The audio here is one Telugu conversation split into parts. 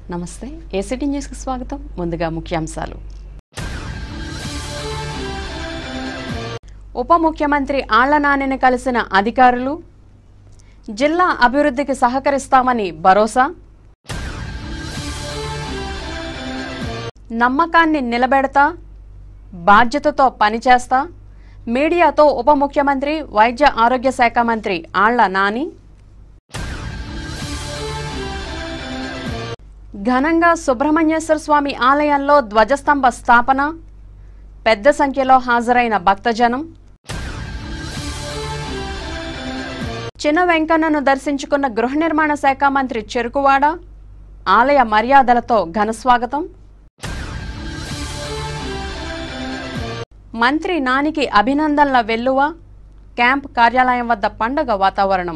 నమస్తే ఏసీటీ న్యూస్కి స్వాగతం ముందుగా ముఖ్యాంశాలు ఉప ముఖ్యమంత్రి ఆళ్ల నానిని కలిసిన అధికారులు జిల్లా అభివృద్ధికి సహకరిస్తామని భరోసా నమ్మకాన్ని నిలబెడతా బాధ్యతతో పనిచేస్తా మీడియాతో ఉప ముఖ్యమంత్రి వైద్య ఆరోగ్య శాఖ మంత్రి ఆళ్ల నాని ఘనంగా సుబ్రహ్మణ్యేశ్వర స్వామి ఆలయంలో ధ్వజస్తంభ స్థాపన పెద్ద సంఖ్యలో హాజరైన భక్తజనం చిన్న వెంకన్నను దర్శించుకున్న గృహ నిర్మాణ శాఖ మంత్రి చెరుకువాడ ఆలయ మర్యాదలతో ఘనస్వాగతం మంత్రి నానికి అభినందనల వెల్లువ క్యాంప్ కార్యాలయం వద్ద పండగ వాతావరణం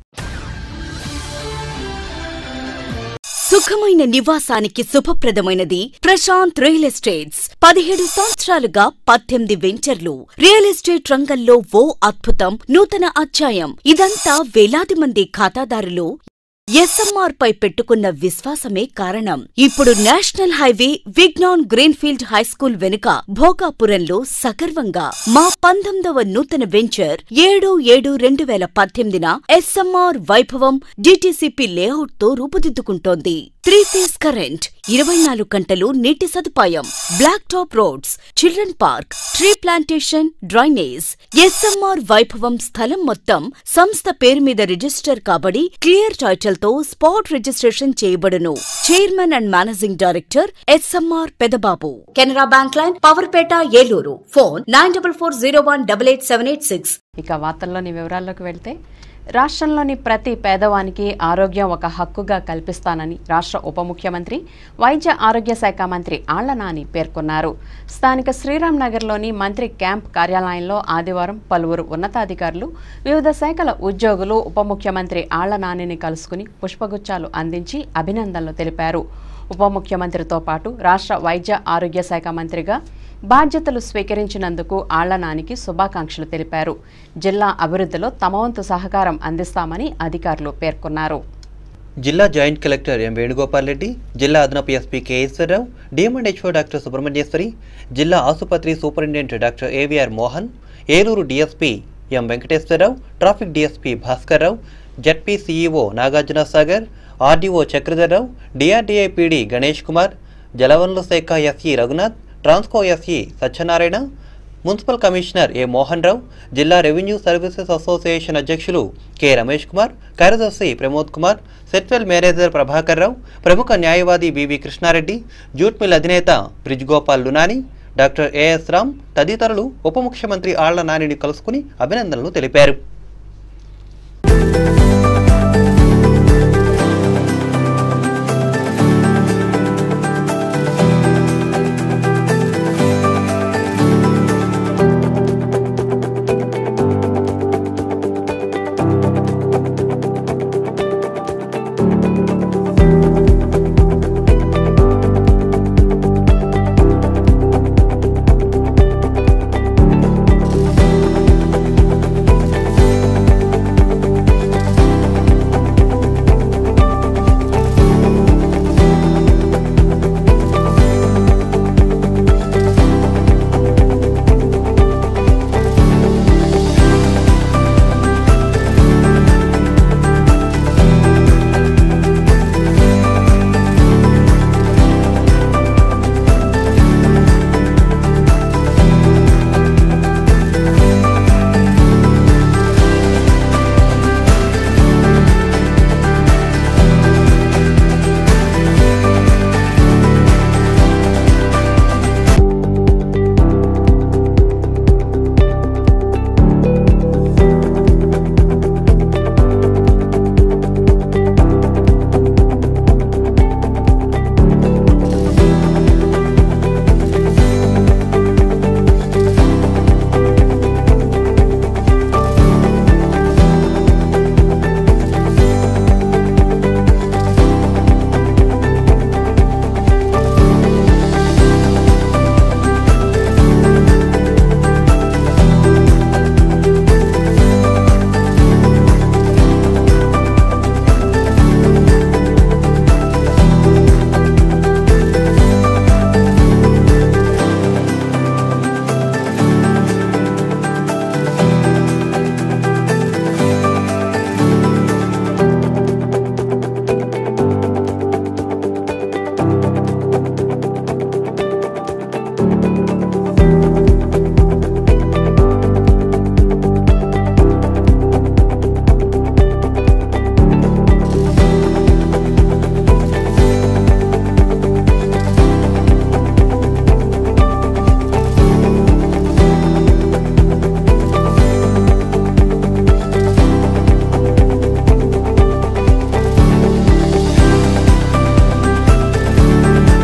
సుఖమైన నివాసానికి శుభప్రదమైనది ప్రశాంత్ రియల్ ఎస్టేట్స్ పదిహేడు సంవత్సరాలుగా పద్దెనిమిది వెంచర్లు రియల్ ఎస్టేట్ రంగంలో ఓ అద్భుతం నూతన అధ్యాయం ఇదంతా వేలాది మంది ఖాతాదారులు ఎస్ఎంఆర్ పై పెట్టుకున్న విశ్వాసమే కారణం ఇప్పుడు national highway Vignan greenfield high school వెనుక భోగాపురంలో సగర్వంగా మా పంతొమ్మిదవ నూతన వెంచర్ ఏడు ఏడు రెండు వేల పద్దెనిమిదిన ఎస్ఎంఆర్ వైభవం డిటిసిపి లేఅవుట్ తో రూపుదిద్దుకుంటోంది త్రీ ఫేస్ కరెంట్ ఇరవై నాలుగు గంటలు నీటి సదుపాయం black top roads children park tree plantation drainage SMR Vaibhavam స్థలం మొత్తం సంస్థ పేరు మీద రిజిస్టర్ కాబడి క్లియర్ టైటిల్ తో స్పాట్ రిజిస్ట్రేషన్ చేయబడును chairman and managing director SMR Pedababu Canara bank line Powerpet Eluru phone nine double four zero one double eight seven eight six ఇక వార్తల్లోని వివరాల్లోకి వెళ్తే రాష్ట్రంలోని ప్రతి పేదవానికి ఆరోగ్యం ఒక హక్కుగా కల్పిస్తానని రాష్ట్ర ఉప ముఖ్యమంత్రి వైద్య ఆరోగ్య శాఖ మంత్రి ఆళ్ల నాని పేర్కొన్నారు స్థానిక శ్రీరామ్ నగర్లోని మంత్రి క్యాంప్ కార్యాలయంలో ఆదివారం పలువురు ఉన్నతాధికారులు వివిధ శాఖల ఉద్యోగులు ఉప ముఖ్యమంత్రి ఆళ్ల నానిని కలుసుకుని పుష్పగుచ్చాలు అందించి అభినందనలు తెలిపారు ఉప ముఖ్యమంత్రితో పాటు రాష్ట్ర వైద్య ఆరోగ్య శాఖ మంత్రిగా బాధ్యతలు స్వీకరించినందుకు ఆళ్ల నానికి శుభాకాంక్షలు తెలిపారు జిల్లా అభివృద్ధిలో తమ వంతు సహకారం అందిస్తామని అధికారులు పేర్కొన్నారు జిల్లా joint collector M Venugopal Reddy జిల్లా అదనపు ఎస్పీ కేఎస్వరరావు డిఎంఎండ్హెచ్ఓ డాక్టర్ సుబ్రహ్మణ్యేశ్వరి జిల్లా ఆసుపత్రి superintendent doctor A V R Mohan Eluru DSP M Venkateswara Rao traffic DSP Bhaskar Rao ZP CEO Nagarjuna Sagar RDO Chakradhar Rao D R D I PD Ganesh Kumar జలవనరుల శాఖ SE Raghunath Transco SE Satyanarayana municipal commissioner A Mohan Rao జిల్లా రెవెన్యూ సర్వీసెస్ అసోసియేషన్ అధ్యక్షులు కె రమేష్ కుమార్ కార్యదర్శి ప్రమోద్ కుమార్ సెట్వెల్ మేనేజర్ ప్రభాకర్ రావు ప్రముఖ న్యాయవాది బివి కృష్ణారెడ్డి జూట్ మిల్ అధినేత బ్రిజ్ గోపాల్ లునాని డాక్టర్ ఏఎస్ రామ్ తదితరులు ఉప ముఖ్యమంత్రి ఆళ్ల నానిని కలుసుకుని అభినందనలు తెలిపారు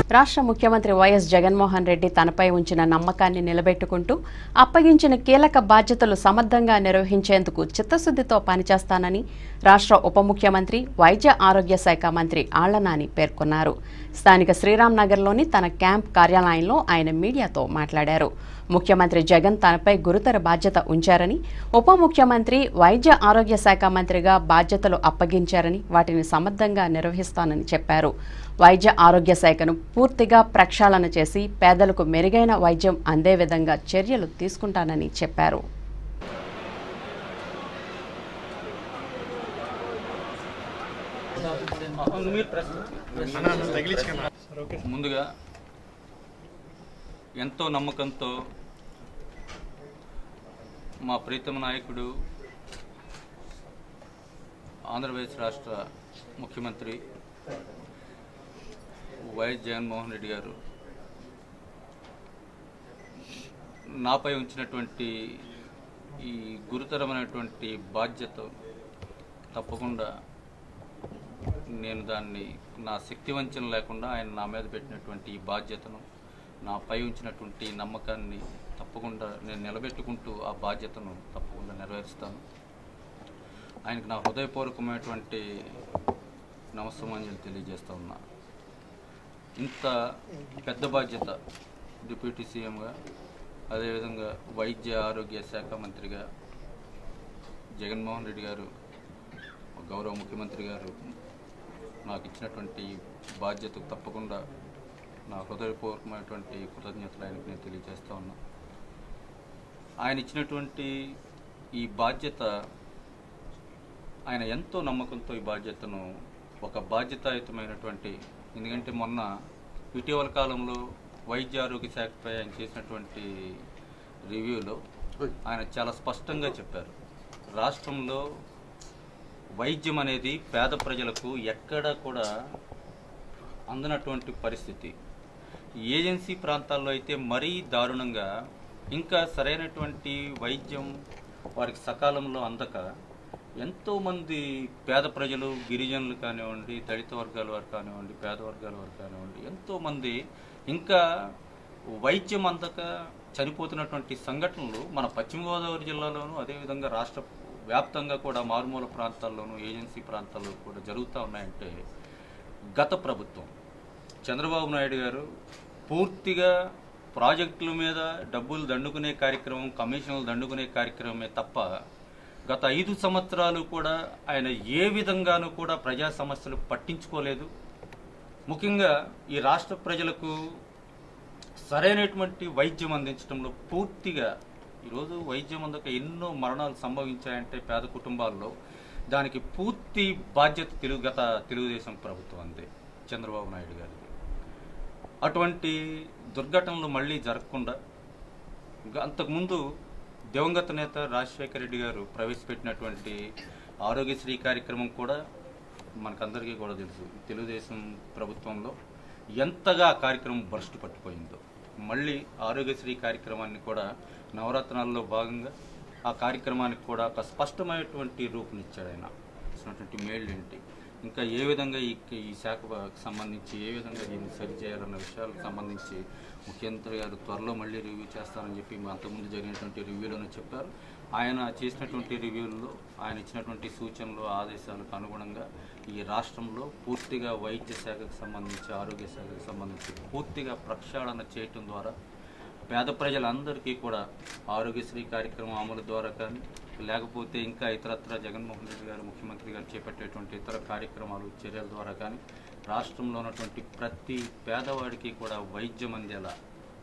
రాష్ట్ర ముఖ్యమంత్రి వైఎస్ జగన్మోహన్ రెడ్డి తనపై ఉంచిన నమ్మకాన్ని నిలబెట్టుకుంటూ అప్పగించిన కీలక బాధ్యతలు సమర్థంగా నిర్వహించేందుకు చిత్తశుద్ధితో పనిచేస్తానని రాష్ట్ర ఉప ముఖ్యమంత్రి వైద్య ఆరోగ్య శాఖ మంత్రి ఆళ్లనాని పేర్కొన్నారు స్థానిక శ్రీరామ్ నగర్లోని తన క్యాంప్ కార్యాలయంలో ఆయన మీడియాతో మాట్లాడారు ముఖ్యమంత్రి జగన్ తనపై గురుతర బాధ్యత ఉంచారని ఉప ముఖ్యమంత్రి వైద్య ఆరోగ్య శాఖ మంత్రిగా బాధ్యతలు అప్పగించారని వాటిని సమర్థంగా నిర్వహిస్తానని చెప్పారు వైద్య ఆరోగ్య శాఖను పూర్తిగా ప్రక్షాళన చేసి పేదలకు మెరుగైన వైద్యం అందే విధంగా చర్యలు తీసుకుంటానని చెప్పారు ముందుగా ఎంతో నమ్మకంతో మా ప్రీతమ నాయకుడు ఆంధ్రప్రదేశ్ రాష్ట్ర ముఖ్యమంత్రి వైఎస్ జగన్మోహన్ రెడ్డి గారు నాపై ఉంచినటువంటి ఈ గురుతరమైనటువంటి బాధ్యత తప్పకుండా నేను దాన్ని నా శక్తి వంచన లేకుండా ఆయన నా మీద పెట్టినటువంటి ఈ బాధ్యతను నాపై ఉంచినటువంటి నమ్మకాన్ని తప్పకుండా నేను నిలబెట్టుకుంటూ ఆ బాధ్యతను తప్పకుండా నెరవేరుస్తాను ఆయనకు నా హృదయపూర్వకమైనటువంటి నమస్సమాంజలి తెలియజేస్తా ఉన్నా ఇంత పెద్ద బాధ్యత డిప్యూటీ సీఎంగా అదేవిధంగా వైద్య ఆరోగ్య శాఖ మంత్రిగా జగన్మోహన్ రెడ్డి గారు గౌరవ ముఖ్యమంత్రి గారు నాకు ఇచ్చినటువంటి బాధ్యతకు తప్పకుండా నా హృదయపూర్వకమైనటువంటి కృతజ్ఞతలు ఆయనకు నేను తెలియజేస్తా ఉన్నా ఆయన ఇచ్చినటువంటి ఈ బాధ్యత ఆయన ఎంతో నమ్మకంతో ఈ బాధ్యతను ఒక బాధ్యతాయుతమైనటువంటి ఎందుకంటే మొన్న ఇటీవల కాలంలో వైద్య ఆరోగ్య శాఖపై ఆయన చేసినటువంటి రివ్యూలో ఆయన చాలా స్పష్టంగా చెప్పారు రాష్ట్రంలో వైద్యం అనేది పేద ప్రజలకు ఎక్కడ కూడా అందనటువంటి పరిస్థితి ఏజెన్సీ ప్రాంతాల్లో అయితే మరీ దారుణంగా ఇంకా సరైనటువంటి వైద్యం వారికి సకాలంలో అందక ఎంతోమంది పేద ప్రజలు గిరిజనులు కానివ్వండి దళిత వర్గాల వారు కానివ్వండి పేద వర్గాల వారు కానివ్వండి ఎంతోమంది ఇంకా వైద్యం అందక చనిపోతున్నటువంటి సంఘటనలు మన పశ్చిమ గోదావరి జిల్లాలోనూ అదేవిధంగా రాష్ట్ర వ్యాప్తంగా కూడా మారుమూల ప్రాంతాల్లోనూ ఏజెన్సీ ప్రాంతాల్లో కూడా జరుగుతూ ఉన్నాయంటే గత ప్రభుత్వం చంద్రబాబు నాయుడు గారు పూర్తిగా ప్రాజెక్టుల మీద డబ్బులు దండుకునే కార్యక్రమం కమిషన్లు దండుకునే కార్యక్రమమే తప్ప గత ఐదు సంవత్సరాలు కూడా ఆయన ఏ విధంగానూ కూడా ప్రజా సమస్యలు పట్టించుకోలేదు ముఖ్యంగా ఈ రాష్ట్ర ప్రజలకు సరైనటువంటి వైద్యం అందించడంలో పూర్తిగా ఈరోజు వైద్యం అందక ఎన్నో మరణాలు సంభవించాయంటే పేద కుటుంబాల్లో దానికి పూర్తి బాధ్యత తెలుగు గత తెలుగుదేశం ప్రభుత్వం అంతే చంద్రబాబు నాయుడు గారిది అటువంటి దుర్ఘటనలు మళ్ళీ జరగకుండా ఇంకా అంతకుముందు దివంగత నేత రాజశేఖర రెడ్డి గారు ప్రవేశపెట్టినటువంటి ఆరోగ్యశ్రీ కార్యక్రమం కూడా మనకందరికీ కూడా తెలుసు తెలుగుదేశం ప్రభుత్వంలో ఎంతగా ఆ కార్యక్రమం భ్రష్టు పట్టిపోయిందో మళ్ళీ ఆరోగ్యశ్రీ కార్యక్రమాన్ని కూడా నవరత్నాల్లో భాగంగా ఆ కార్యక్రమానికి కూడా ఒక స్పష్టమైనటువంటి రూపునిచ్చాడు ఆయన ఇచ్చినటువంటి మేళ్ళు ఏంటి ఇంకా ఏ విధంగా ఈ ఈ శాఖకు సంబంధించి ఏ విధంగా దీన్ని సరిచేయాలన్న విషయాలకు సంబంధించి ముఖ్యమంత్రి గారు త్వరలో మళ్ళీ రివ్యూ చేస్తారని చెప్పి మా అంతకుముందు జరిగినటువంటి రివ్యూలోనే చెప్పారు ఆయన చేసినటువంటి రివ్యూల్లో ఆయన ఇచ్చినటువంటి సూచనలు ఆదేశాలకు అనుగుణంగా ఈ రాష్ట్రంలో పూర్తిగా వైద్య శాఖకు సంబంధించి ఆరోగ్య శాఖకు సంబంధించి పూర్తిగా ప్రక్షాళన చేయటం ద్వారా పేద ప్రజలందరికీ కూడా ఆరోగ్యశ్రీ కార్యక్రమం అమలు ద్వారా కానీ లేకపోతే ఇంకా ఇతరత్ర జగన్మోహన్ రెడ్డి గారు ముఖ్యమంత్రి గారు చేపట్టేటువంటి ఇతర కార్యక్రమాలు చర్యల ద్వారా కానీ రాష్ట్రంలో ఉన్నటువంటి ప్రతి పేదవాడికి కూడా వైద్యం అందేలా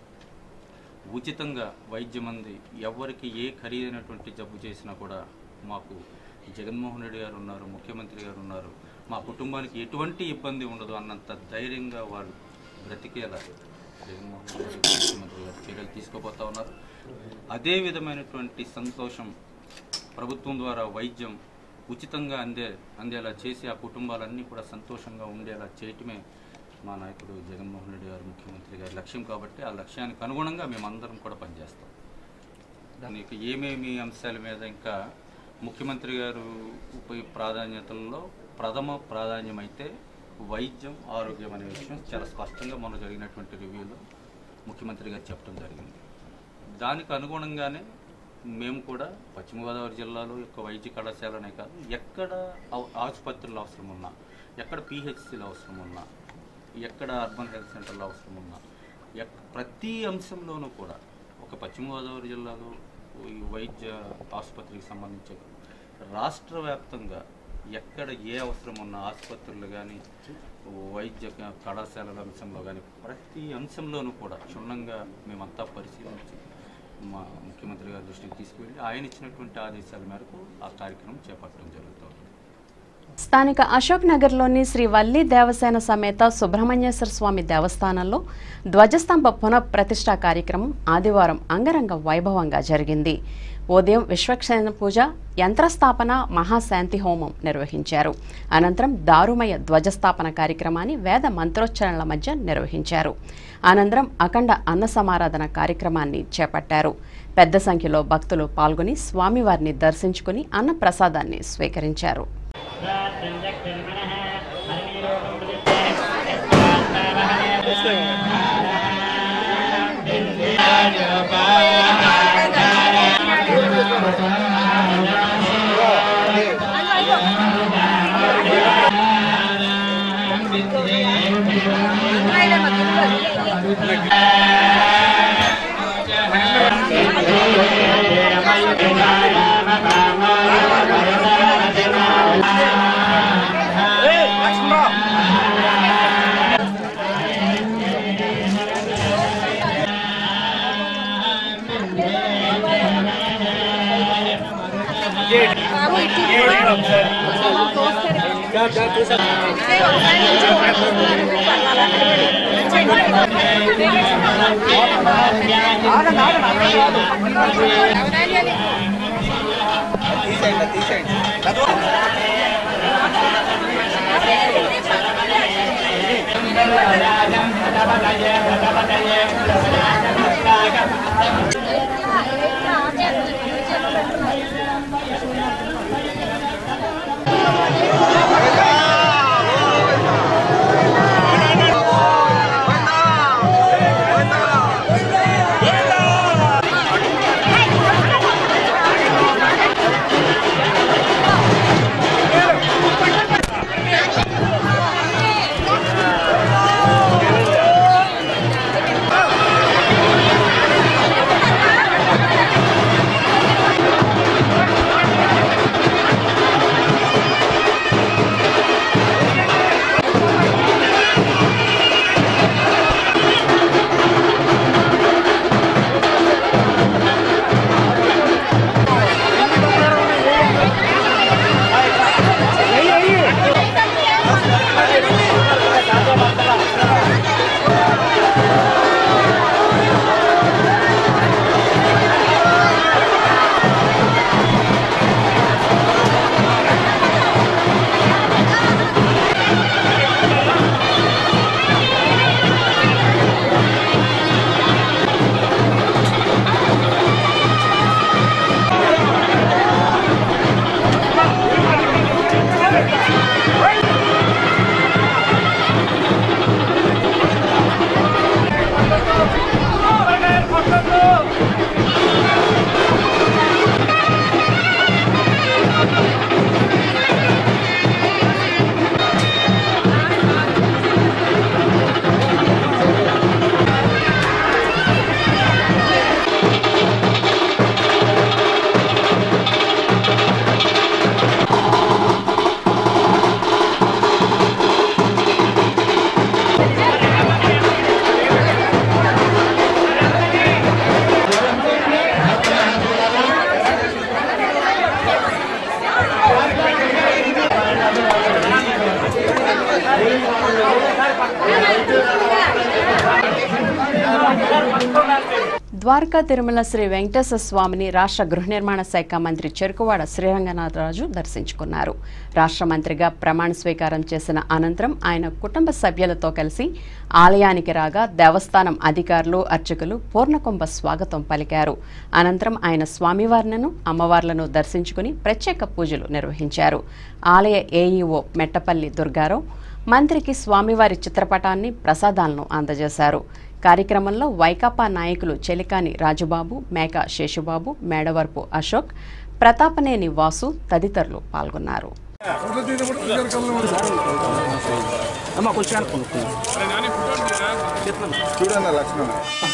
ఉచితంగా వైద్యం అంది ఎవరికి ఏ ఖరీదైనటువంటి జబ్బు చేసినా కూడా మాకు జగన్మోహన్ రెడ్డి గారు ఉన్నారు ముఖ్యమంత్రి గారు ఉన్నారు మా కుటుంబానికి ఎటువంటి ఇబ్బంది ఉండదు అన్నంత ధైర్యంగా వాళ్ళు బ్రతికేలా జగన్మోహన్ రెడ్డి గారు ముఖ్యమంత్రి గారు చర్యలు తీసుకోబోతా ఉన్నారు అదే విధమైనటువంటి సంతోషం ప్రభుత్వం ద్వారా వైద్యం ఉచితంగా అందే అందేలా చేసి ఆ కుటుంబాలన్నీ కూడా సంతోషంగా ఉండేలా చేయటమే మా నాయకుడు జగన్మోహన్ రెడ్డి గారు ముఖ్యమంత్రి గారి లక్ష్యం కాబట్టి ఆ లక్ష్యానికి అనుగుణంగా మేమందరం కూడా పనిచేస్తాం దానికి ఏమేమి అంశాల మీద ఇంకా ముఖ్యమంత్రి గారు ఉప ప్రాధాన్యతల్లో ప్రథమ ప్రాధాన్యమైతే వైద్యం ఆరోగ్యం అనే విషయం చాలా స్పష్టంగా మొన్న జరిగినటువంటి రివ్యూలో ముఖ్యమంత్రి గారు చెప్పడం జరిగింది దానికి అనుగుణంగానే మేము కూడా పశ్చిమ గోదావరి జిల్లాలో యొక్క వైద్య కళాశాలనే కాదు ఎక్కడ ఔ- ఆసుపత్రులు అవసరం ఉన్నా ఎక్కడ పిహెచ్సిలు అవసరం ఉన్నా ఎక్కడ అర్బన్ హెల్త్ సెంటర్లు అవసరం ఉన్నా ఎక్- ప్రతి అంశంలోనూ కూడా ఒక పశ్చిమ గోదావరి జిల్లాలో ఈ వైద్య ఆసుపత్రికి సంబంధించి రాష్ట్ర వ్యాప్తంగా ఎక్కడ ఏ అవసరం ఉన్న ఆసుపత్రులు కానీ వైద్య క- కళాశాలల అంశంలో కానీ ప్రతి అంశంలోనూ కూడా క్షుణ్ణంగా మేమంతా పరిశీలించి మా ముఖ్యమంత్రి గారి దృష్టికి తీసుకువెళ్ళి ఆయన ఇచ్చినటువంటి ఆదేశాల మేరకు ఆ కార్యక్రమం చేపట్టడం జరుగుతుంది స్థానిక అశోక్ నగర్లోని శ్రీ వల్లి దేవసేన సమేత సుబ్రహ్మణ్యేశ్వర స్వామి దేవస్థానంలో ధ్వజస్తంభ పునఃప్రతిష్ఠా కార్యక్రమం ఆదివారం అంగరంగ వైభవంగా జరిగింది ఉదయం విశ్వక్సేన పూజ యంత్రస్థాపన మహాశాంతి హోమం నిర్వహించారు అనంతరం దారుమయ ధ్వజస్థాపన కార్యక్రమాన్ని వేద మంత్రోచ్చరణల మధ్య నిర్వహించారు అనంతరం అఖండ అన్న సమారాధన కార్యక్రమాన్ని చేపట్టారు పెద్ద సంఖ్యలో భక్తులు పాల్గొని స్వామివారిని దర్శించుకుని అన్న ప్రసాదాన్ని స్వీకరించారు ద్వారకా తిరుమల శ్రీ వెంకటేశ్వర స్వామిని రాష్ట్ర గృహ నిర్మాణ శాఖ మంత్రి చెరుకువాడ శ్రీరంగనాథరాజు దర్శించుకున్నారు రాష్ట్ర మంత్రిగా ప్రమాణ స్వీకారం చేసిన అనంతరం ఆయన కుటుంబ సభ్యులతో కలిసి ఆలయానికి రాగా దేవస్థానం అధికారులు అర్చకులు పూర్ణకుంభ స్వాగతం పలికారు అనంతరం ఆయన స్వామివార్లను అమ్మవార్లను దర్శించుకుని ప్రత్యేక పూజలు నిర్వహించారు ఆలయ ఏఈఓ మెట్టపల్లి దుర్గారావు మంత్రికి స్వామివారి చిత్రపటాన్ని ప్రసాదాలను అందజేశారు కార్యక్రమంలో వైకాపా నాయకులు చెలికాని రాజుబాబు మేక శేషుబాబు మేడవరపు అశోక్ ప్రతాపనేని వాసు తదితరులు పాల్గొన్నారు చూడన్న లక్ష్మణ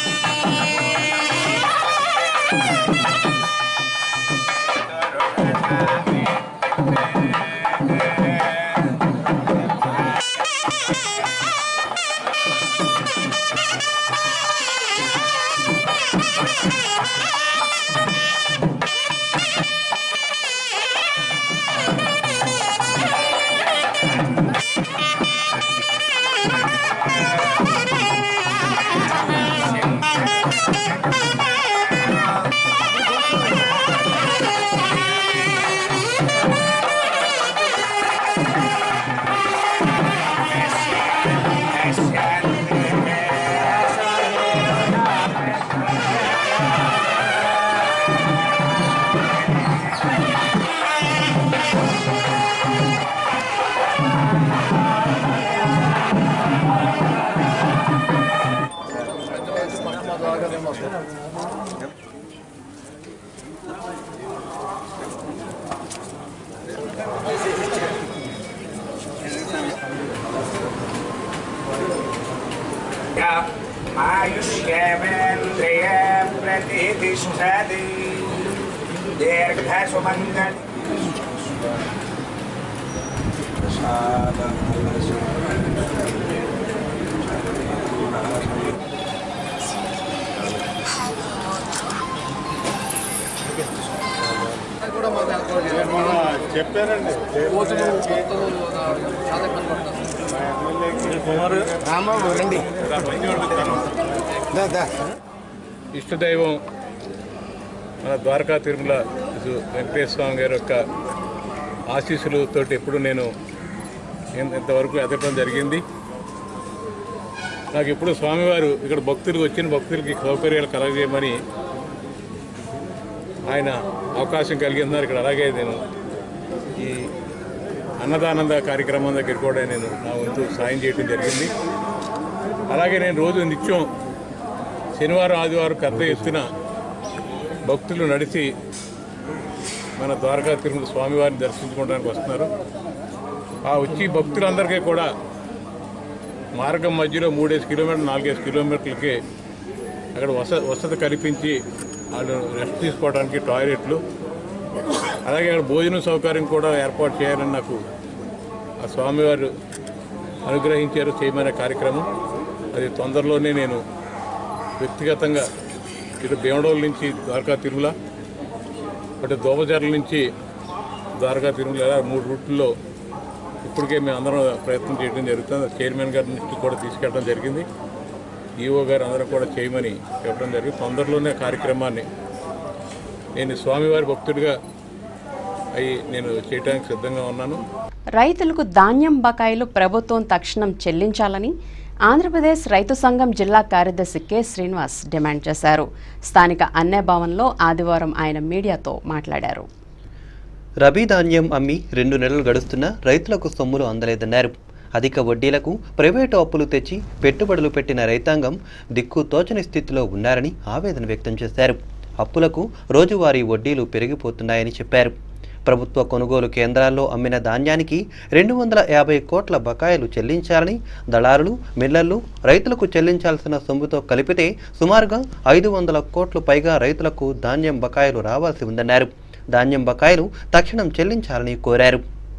आयुष्येवेन्द्रिय प्रतिष्ठति दीर्घसुमङ्गल చెప్పారండి రాంబాబు రండి దా, దా. ఇష్టదైవం మన ద్వారకా తిరుమల ఇసు వెంకటేశ్వర స్వామి గారి యొక్క ఆశీస్సులతోటి ఎప్పుడు నేను ఇంత- ఇంతవరకు ఎదగడం జరిగింది నాకు ఎప్పుడు స్వామివారు ఇక్కడ భక్తులు వచ్చిన భక్తులకి సౌకర్యాలు కలగజేయమని ఆయన అవకాశం కలిగిందని ఇక్కడ అలాగే నేను ఈ అన్నదానంద కార్యక్రమం దగ్గర కూడా నేను నా వంతు సాయం చేయడం జరిగింది అలాగే నేను రోజు నిత్యం శనివారం ఆదివారం పెద్ద ఎత్తున భక్తులు నడిచి మన ద్వారకా తిరుమల స్వామివారిని దర్శించుకోవడానికి వస్తున్నారు ఆ వచ్చి భక్తులందరికీ కూడా మార్గం మధ్యలో మూడేసి కిలోమీటర్ నాలుగేసి కిలోమీటర్లకి అక్కడ వస వసతి కల్పించి వాళ్ళు రెస్ట్ తీసుకోవడానికి టాయిలెట్లు అలాగే అక్కడ భోజన సౌకర్యం కూడా ఏర్పాటు చేయాలని నాకు ఆ స్వామివారు అనుగ్రహించారు చేయమనే కార్యక్రమం అది తొందరలోనే నేను వ్యక్తిగతంగా ఇటు భీమడోల నుంచి ద్వారకా తిరుమల అటు దోమచర్ల నుంచి ద్వారకా తిరుమల ఇలా మూడు రూట్లలో ఇప్పటికే మేము అందరం ప్రయత్నం చేయడం జరుగుతుంది చైర్మన్ గారి నుంచి కూడా తీసుకెళ్ళడం జరిగింది ఈఓ గారు అందరం కూడా చేయమని చెప్పడం జరిగింది తొందరలోనే ఆ కార్యక్రమాన్ని నేను స్వామివారి భక్తుడిగా అయి నేను చేయడానికి సిద్ధంగా ఉన్నాను రైతులకు ధాన్యం బకాయిలు ప్రభుత్వం తక్షణం చెల్లించాలని ఆంధ్రప్రదేశ్ రైతు సంఘం జిల్లా కార్యదర్శి కె శ్రీనివాస్ డిమాండ్ చేశారు స్థానిక అన్నే భవన్లో ఆదివారం ఆయన మీడియాతో మాట్లాడారు రబీ ధాన్యం అమ్మి రెండు నెలలు గడుస్తున్నా రైతులకు సొమ్ములు అందలేదన్నారు అధిక వడ్డీలకు ప్రైవేటు అప్పులు తెచ్చి పెట్టుబడులు పెట్టిన రైతాంగం దిక్కు తోచని స్థితిలో ఉన్నారని ఆవేదన వ్యక్తం చేశారు అప్పులకు రోజువారీ వడ్డీలు పెరిగిపోతున్నాయని చెప్పారు ప్రభుత్వ కొనుగోలు కేంద్రాల్లో అమ్మిన ధాన్యానికి రెండు వందల యాభై కోట్ల బకాయిలు చెల్లించాలని దళారులు మిల్లర్లు రైతులకు చెల్లించాల్సిన సొమ్ముతో కలిపితే సుమారుగా ఐదు వందల కోట్లు పైగా రైతులకు ధాన్యం బకాయిలు రావాల్సి ఉందన్నారు ధాన్యం బకాయిలు తక్షణం చెల్లించాలని కోరారు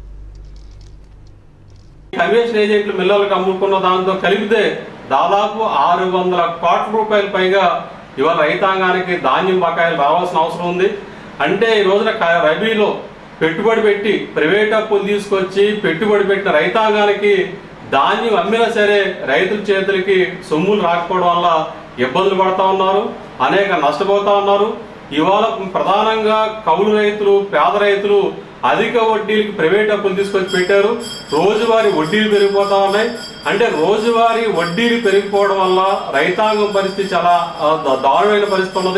కన్వెన్షన్ ఏజెంట్లు మిల్లర్లకు అమ్ముకున్న దాంతో కలిపితే దాదాపు ఆరు వందల కోట్ల రూపాయల పైగా ఇవాళ రైతాంగానికి ధాన్యం బకాయిలు రావాల్సిన అవసరం ఉంది అంటే ఈ రోజున క- రబీలో పెట్టుబడి పెట్టి ప్రైవేట్ అప్పులు తీసుకొచ్చి పెట్టుబడి పెట్టిన రైతాంగానికి ధాన్యం అమ్మినా సరే రైతుల చేతులకి సొమ్ములు రాకపోవడం వల్ల ఇబ్బందులు పడతా ఉన్నారు అనేక నష్టపోతా ఉన్నారు ఇవాళ ప్రధానంగా కౌలు రైతులు పేద రైతులు అధిక వడ్డీలకి ప్రైవేట్ అప్పులు తీసుకొచ్చి పెట్టారు రోజువారీ వడ్డీలు పెరిగిపోతా ఉన్నాయి అంటే రోజువారీ వడ్డీలు పెరిగిపోవడం వల్ల రైతాంగం పరిస్థితి చాలా ఆ, దా- దారుణమైన పరిస్థితి ఉన్నది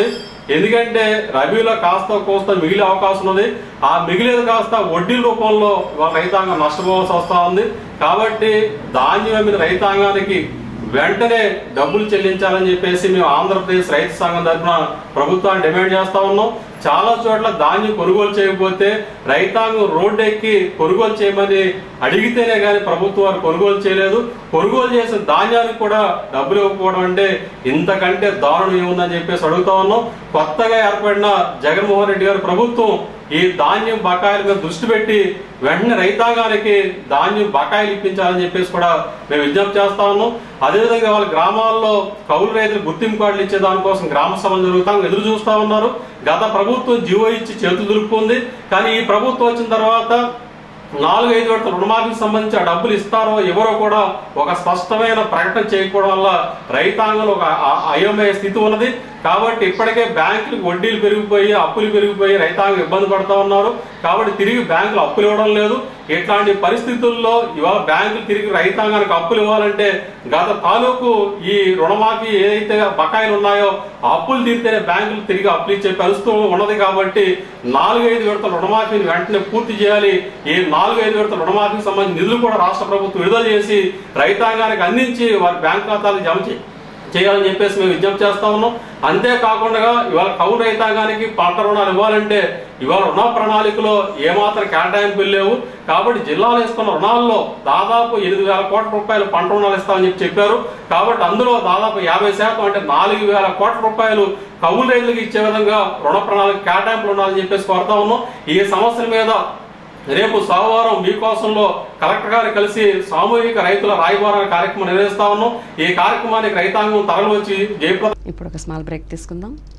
ఎందుకంటే రబీలో కాస్త కోస్త మిగిలే అవకాశం ఉంది ఆ మిగిలేదు కాస్త వడ్డీ రూపంలో ఇవాళ రైతాంగం నష్టపోవాల్సి వస్తా ఉంది కాబట్టి ధాన్యం మీద రైతాంగానికి వెంటనే డబ్బులు చెల్లించాలని చెప్పేసి మేము ఆంధ్రప్రదేశ్ రైతు సంఘం తరఫున ప్రభుత్వాన్ని డిమాండ్ చేస్తా ఉన్నాం చాలా చోట్ల ధాన్యం కొనుగోలు చేయకపోతే రైతాంగం రోడ్డు ఎక్కి కొనుగోలు చేయమని అడిగితేనే కానీ ప్రభుత్వం వారు కొనుగోలు చేయలేదు కొనుగోలు చేసిన ధాన్యానికి కూడా డబ్బులు ఇవ్వకపోవడం అంటే ఇంతకంటే దారుణం ఏముందని చెప్పేసి అడుగుతా ఉన్నాం కొత్తగా ఏర్పడిన జగన్మోహన్ రెడ్డి గారి ప్రభుత్వం ఈ ధాన్యం బకాయిల మీద దృష్టి పెట్టి వెంటనే రైతాంగానికి ధాన్యం బకాయిలు ఇప్పించాలని చెప్పేసి కూడా మేము విజ్ఞప్తి చేస్తా ఉన్నాం అదేవిధంగా వాళ్ళ గ్రామాల్లో కౌలు రైతులు గుర్తింపు కార్డులు ఇచ్చే దానికోసం గ్రామ సభలు జరుగుతాం ఎదురు చూస్తా ఉన్నారు గత ప్రభుత్వం జీవో ఇచ్చి చేతులు దులుపుకుంది కానీ ఈ ప్రభుత్వం వచ్చిన తర్వాత నాలుగు ఐదు విడతల రుణమాఫీకి సంబంధించి ఆ డబ్బులు ఇస్తారో ఎవరో కూడా ఒక స్పష్టమైన ప్రకటన చేయకపోవడం వల్ల రైతాంగంలో ఒక అ- అయోమయ స్థితి ఉన్నది కాబట్టి ఇప్పటికే బ్యాంకులకు వడ్డీలు పెరిగిపోయి అప్పులు పెరిగిపోయి రైతాంగం ఇబ్బంది పడతా ఉన్నారు కాబట్టి తిరిగి బ్యాంకులు అప్పులు ఇవ్వడం లేదు ఇట్లాంటి పరిస్థితుల్లో ఇవాళ బ్యాంకులు తిరిగి రైతాంగానికి అప్పులు ఇవ్వాలంటే గత తాలూకు ఈ రుణమాఫీ ఏదైతే బకాయిలు ఉన్నాయో ఆ అప్పులు తీరితేనే బ్యాంకులు తిరిగి అప్పులు ఇచ్చే పరిస్థితి ఉన్నది కాబట్టి నాలుగైదు విడతల రుణమాఫీని వెంటనే పూర్తి చేయాలి ఈ నాలుగైదు విడతల రుణమాఫీకి సంబంధించిన నిధులు కూడా రాష్ట్ర ప్రభుత్వం విడుదల చేసి రైతాంగానికి అందించి వారి బ్యాంక్ ఖాతాలకు జమ చే- చేయాలని చెప్పేసి మేము విజ్ఞప్తి చేస్తా ఉన్నాం అంతేకాకుండా ఇవాళ కౌలు రైతాంగానికి పంట రుణాలు ఇవ్వాలంటే ఇవాళ రుణ ప్రణాళికలో ఏమాత్రం కేటాయింపులు లేవు కాబట్టి జిల్లాలో ఇస్తున్న రుణాల్లో దాదాపు ఎనిమిది వేల కోట్ల రూపాయలు పంట రుణాలు ఇస్తామని చెప్పి చెప్పారు కాబట్టి అందులో దాదాపు యాభై శాతం అంటే నాలుగు వేల కోట్ల రూపాయలు కౌలు రైతులకు ఇచ్చే విధంగా రుణ ప్రణాళిక కేటాయింపులు ఉండాలని చెప్పేసి కోరుతా ఉన్నాం ఈ సమస్యల మీద రేపు సోమవారం మీకోసంలో కలెక్టర్ గారు కలిసి సామూహిక రైతుల రాయబార కార్యక్రమం నిర్వహిస్తా ఉన్నాం ఈ కార్యక్రమానికి రైతాంగం తరలి వచ్చి జయప్రద ఇప్పుడు ఒక స్మాల్ బ్రేక్ తీసుకుందాం